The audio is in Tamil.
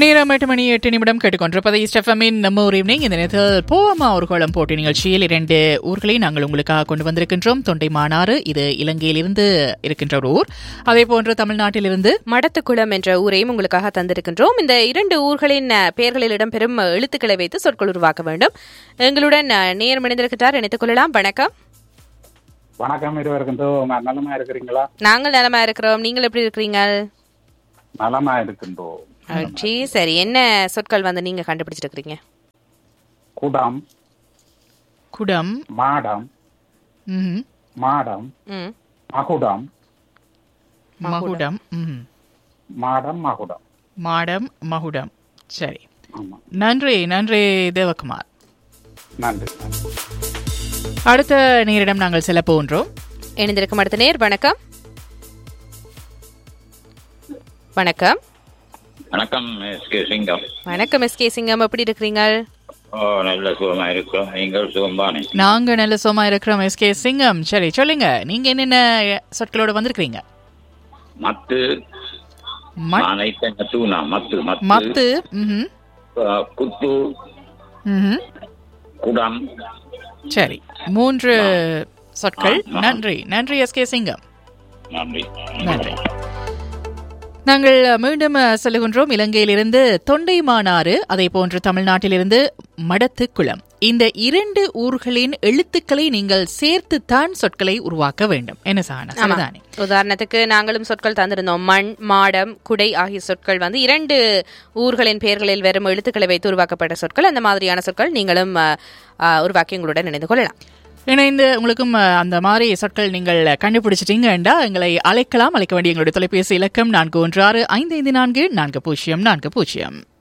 நேரம் எட்டு மணி எட்டு நிமிடம் கேட்டுக்கொண்டிருப்பதை ஸ்டெஃபமின் நம்ம ஒரு ஈவினிங் இந்த நேரத்தில் போவமா ஒரு கோலம் போட்டி நிகழ்ச்சியில் இரண்டு ஊர்களை நாங்கள் உங்களுக்காக கொண்டு வந்திருக்கின்றோம் தொண்டை மாநாறு இது இலங்கையிலிருந்து இருக்கின்ற ஒரு ஊர் அதே போன்று தமிழ்நாட்டிலிருந்து மடத்துக்குளம் என்ற ஊரையும் உங்களுக்காக தந்திருக்கின்றோம் இந்த இரண்டு ஊர்களின் அஹ், பெயர்களில் இடம்பெறும் அஹ், எழுத்துக்களை வைத்து சொற்கள் உருவாக்க வேண்டும் எங்களுடன் அஹ், நேரம் இணைந்திருக்கிறார் இணைத்துக் கொள்ளலாம் வணக்கம் வணக்கம் இருவருக்கும் தோ நலமா இருக்கிறீங்களா நாங்கள் நலமா இருக்கிறோம் நீங்கள் எப்படி இருக்கிறீங்க நலமா இருக்கின்றோம் மகிழ்ச்சி சரி என்ன சொற்கள் வந்து நீங்க கண்டுபிடிச்சிட்டு இருக்கிறீங்க குடம் குடம் மாடம் ம்ஹும். மாடம் ம் மகுடம் மகுடம் ம்ஹும். மாடம் மகுடம் மாடம் மகுடம் சரி ஆமா நன்றி நன்றி தேவகுமார் நன்றி நன்றி அடுத்த நேரிடம் நாங்கள் செல்ல போன்றோம் இணைந்திருக்கும் அடுத்த நேர் வணக்கம் வணக்கம் வணக்கம் எஸ் கே சிங்கம் வணக்கம் எஸ் கே சிங்கம் எப்படி இருக்கிறீங்க ஓ நல்ல சுகமா இருக்கும் நீங்கள் சுகம்பானே நாங்க நல்ல சோமா இருக்கிறோம் எஸ் கே சிங்கம் சரி சொல்லுங்க நீங்க என்னென்ன சொற்களோட வந்திருக்கிறீங்க மத்து மட்- அனைத்து தூணா மத்து மத்து மத்து ம்ஹும். அஹ், குத்து ம்ஹும். குடம் சரி மூன்று சொற்கள் நன்றி நன்றி எஸ் கே சிங்கம் நன்றி நன்றி நாங்கள் மீண்டும் அஹ், சொல்லுகின்றோம் இலங்கையிலிருந்து தொண்டைமானாறு அதே போன்று தமிழ்நாட்டிலிருந்து மடத்துக்குளம் இந்த இரண்டு ஊர்களின் எழுத்துக்களை நீங்கள் சேர்த்துத்தான் சொற்களை உருவாக்க வேண்டும் என்ன சாணா ஆமா. சரிதானே உதாரணத்துக்கு நாங்களும் சொற்கள் தந்திருந்தோம் மண் மாடம் குடை ஆகிய சொற்கள் வந்து இரண்டு ஊர்களின் பெயர்களில் வரும் எழுத்துக்களை வைத்து உருவாக்கப்பட்ட சொற்கள் அந்த மாதிரியான சொற்கள் நீங்களும் அஹ், அஹ், உருவாக்கி உங்களுடன் இணைந்து கொள்ளலாம் இணைந்து உங்களுக்கும் அஹ், அந்த மாதிரி சொற்கள் நீங்கள் கண்டுபிடிச்சிட்டீங்கன்றா எங்களை அழைக்கலாம் அழைக்க வேண்டிய எங்களுடைய தொலைபேசி இலக்கம் நான்கு ஒன்று ஆறு ஐந்து ஐந்து நான்கு நான்கு பூஜ்ஜியம் நான்கு பூஜ்ஜியம்